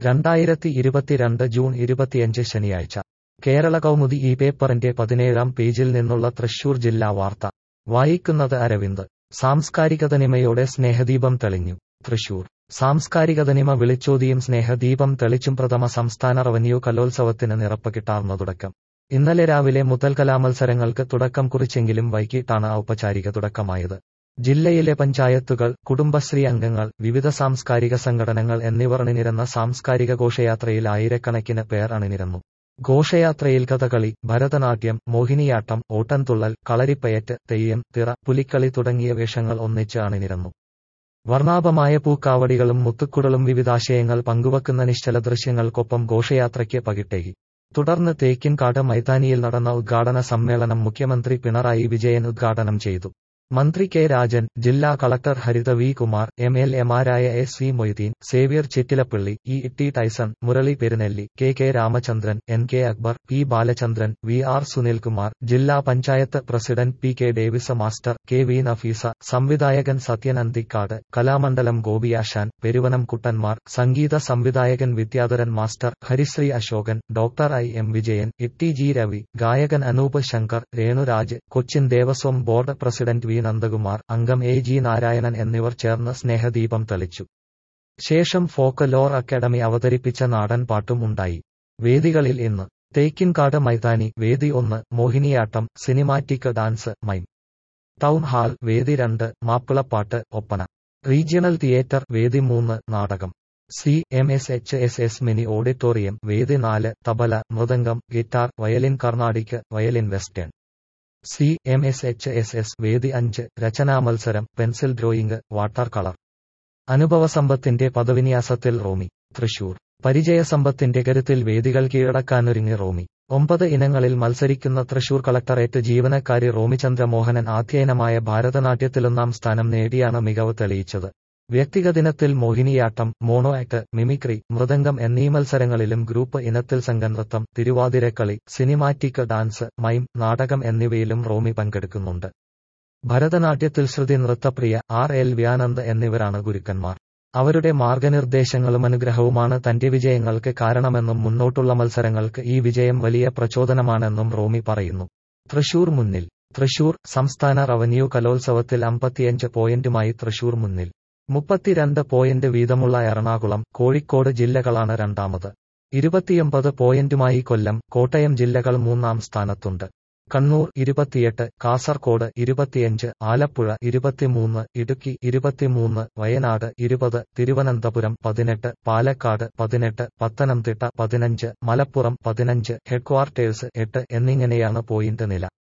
രണ്ടായിരത്തി ഇരുപത്തിരണ്ട് ജൂൺ ഇരുപത്തിയഞ്ച് ശനിയാഴ്ച കേരള കൗമുദി ഈ പേപ്പറിന്റെ പതിനേഴാം പേജിൽ നിന്നുള്ള തൃശൂർ ജില്ലാ വാർത്ത വായിക്കുന്നത് അരവിന്ദ് സാംസ്കാരികതനിമയോടെ സ്നേഹദീപം തെളിഞ്ഞു തൃശൂർ സാംസ്കാരികതനിമ വിളിച്ചോതിയും സ്നേഹദീപം തെളിച്ചും പ്രഥമ സംസ്ഥാന റവന്യൂ കലോത്സവത്തിന് നിറപ്പകിട്ടാർന്ന തുടക്കം ഇന്നലെ രാവിലെ മുതൽ കലാമത്സരങ്ങൾക്ക് തുടക്കം കുറിച്ചെങ്കിലും വൈകിട്ടാണ് ഔപചാരിക തുടക്കമായത് ജില്ലയിലെ പഞ്ചായത്തുകൾ കുടുംബശ്രീ അംഗങ്ങൾ വിവിധ സാംസ്കാരിക സംഘടനകൾ എന്നിവർ അണിനിരന്ന സാംസ്കാരിക ഘോഷയാത്രയിൽ ആയിരക്കണക്കിന് പേർ അണിനിരന്നു ഘോഷയാത്രയിൽ കഥകളി ഭരതനാട്യം മോഹിനിയാട്ടം ഓട്ടൻതുള്ളൽ കളരിപ്പയറ്റ് തെയ്യം തിറ പുലിക്കളി തുടങ്ങിയ വേഷങ്ങൾ ഒന്നിച്ച് അണിനിരന്നു വർണ്ണാഭമായ പൂക്കാവടികളും മുത്തുക്കുടലും വിവിധാശയങ്ങൾ പങ്കുവക്കുന്ന നിശ്ചല ദൃശ്യങ്ങൾക്കൊപ്പം ഘോഷയാത്രയ്ക്ക് പകിട്ടേകി തുടർന്ന് തേക്കിൻകാട് മൈതാനിയിൽ നടന്ന ഉദ്ഘാടന സമ്മേളനം മുഖ്യമന്ത്രി പിണറായി വിജയൻ ഉദ്ഘാടനം ചെയ്തു മന്ത്രി കെ രാജൻ ജില്ലാ collector Haritha V Kumar M L എമാരായ S C Moideen Xavier Chittilappally E T Tyson Murali Perunelli K K Ramachandran N K Akbar P Balachandran V R Sunilkumar ജില്ലാ panchayat president P K Davis master K V Nafeesa സംവിധായകൻ സത്യൻ അന്തിക്കാട് കലാമണ്ഡലം ഗോപിയാശാൻ പെരുവനം കുട്ടന്മാർ സംഗീത സംവിധായകൻ Vidyadharan master Harisree Ashokan doctor I M Vijayan Itty G Ravi ഗായകൻ Anoop Shankar Renuraj Cochin Devaswom board president V Nandakumar അംഗം A G Narayanan എന്നിവർ ചേർന്ന് സ്നേഹദീപം തെളിച്ചു ശേഷം ഫോക്ക് ലോർ അക്കാദമി അവതരിപ്പിച്ച നാടൻ പാട്ടും ഉണ്ടായി വേദികളിൽ ഇന്ന് തേക്കിൻകാട് മൈതാനി വേദി ഒന്ന് Mohiniyattam cinematic dance mime town hall വേദി രണ്ട് മാപ്പിളപ്പാട്ട് ഒപ്പന റീജിയണൽ തിയേറ്റർ വേദി മൂന്ന് നാടകം C M S H S S mini auditorium വേദി നാല് tabla mridangam guitar violin Carnatic violin western C M S H S S വേദി അഞ്ച് രചനാ മത്സരം പെൻസിൽ ഡ്രോയിങ് വാട്ടർ കളർ അനുഭവസമ്പത്തിന്റെ പദവിന്യാസത്തിൽ റോമി തൃശൂർ പരിചയസമ്പത്തിന്റെ കരുത്തിൽ വേദികൾ കീഴടക്കാനൊരുങ്ങി റോമി ഒമ്പത് ഇനങ്ങളിൽ മത്സരിക്കുന്ന തൃശൂർ കളക്ടറേറ്റ് ജീവനക്കാരി റോമിചന്ദ്ര മോഹനൻ ആധ്യയനമായ ഭാരതനാട്യത്തിലൊന്നാം സ്ഥാനം നേടിയാണ് മികവ് തെളിയിച്ചത് വ്യക്തിഗതിനത്തിൽ Mohiniyattam mono act mimicry mridangam എന്നീ മത്സരങ്ങളിലും ഗ്രൂപ്പ് ഇനത്തിൽ സംഘനൃത്തം തിരുവാതിരക്കളി സിനിമാറ്റിക് ഡാൻസ് മൈം നാടകം എന്നിവയിലും റോമി പങ്കെടുക്കുന്നുണ്ട് ഭരതനാട്യത്തിൽ ശ്രുതി നൃത്തപ്രിയ ആർ എൽ വ്യാനന്ദ് എന്നിവരാണ് ഗുരുക്കന്മാർ അവരുടെ മാർഗനിർദ്ദേശങ്ങളും അനുഗ്രഹവുമാണ് തന്റെ വിജയങ്ങൾക്ക് കാരണമെന്നും മുന്നോട്ടുള്ള മത്സരങ്ങൾക്ക് ഈ വിജയം വലിയ പ്രചോദനമാണെന്നും റോമി പറയുന്നു തൃശൂർ മുന്നിൽ തൃശൂർ സംസ്ഥാന റവന്യൂ കലോത്സവത്തിൽ അമ്പത്തിയഞ്ച് പോയിന്റുമായി തൃശൂർ മുന്നിൽ മുപ്പത്തിരണ്ട് പോയിന്റ് വീതമുള്ള എറണാകുളം കോഴിക്കോട് ജില്ലകളാണ് രണ്ടാമത് ഇരുപത്തിയൊമ്പത് പോയിന്റുമായി കൊല്ലം കോട്ടയം ജില്ലകൾ മൂന്നാം സ്ഥാനത്തുണ്ട് കണ്ണൂർ ഇരുപത്തിയെട്ട് കാസർകോട് ഇരുപത്തിയഞ്ച് ആലപ്പുഴ ഇരുപത്തിമൂന്ന് ഇടുക്കി ഇരുപത്തിമൂന്ന് വയനാട് ഇരുപത് തിരുവനന്തപുരം പതിനെട്ട് പാലക്കാട് പതിനെട്ട് പത്തനംതിട്ട പതിനഞ്ച് മലപ്പുറം പതിനഞ്ച് ഹെഡ്ക്വാർട്ടേഴ്സ് എട്ട് എന്നിങ്ങനെയാണ് പോയിന്റ് നില